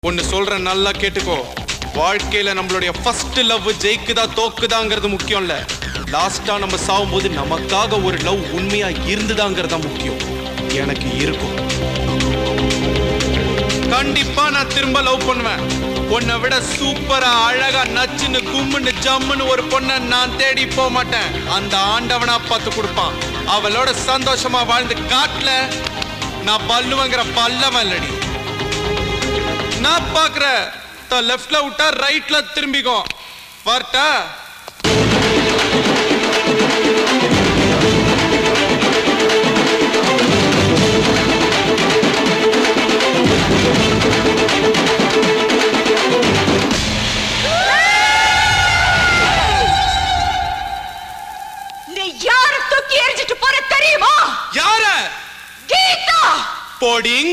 ஒன்னு சொல்றேன் நல்லா கேட்டுக்கோ வாழ்க்கையில நம்மளுடைய ஃபர்ஸ்ட் லவ் ஜெயிக்குதா தோக்குதாங்கிறது முக்கியம் இல்ல லாஸ்டா நம்ம சாகும்போது நமக்காக ஒரு லவ் உண்மையா இருந்துதாங்கிறது தான் முக்கியம் எனக்கு இருக்கும் கண்டிப்பா நான் திரும்ப லவ் பண்ணுவேன் உன்னை விட சூப்பரா அழகா நச்சுன்னு கும்முன்னு ஜம்முன்னு ஒரு பொண்ணை நான் தேடி போக மாட்டேன் அந்த ஆண்டவனா பார்த்து கொடுப்பான் அவளோட சந்தோஷமா வாழ்ந்து காட்டல நான் பல்லுவங்கிற பல்லவன் இல்லடி நான் பாக்குற லெஃப்ட்ல விட்டா ரைட்ல திரும்பிக்கோ வரட்டா நீ யார தூக்கி எரிஞ்சிட்டு போற தெரியுமா யார கீதா போடிங்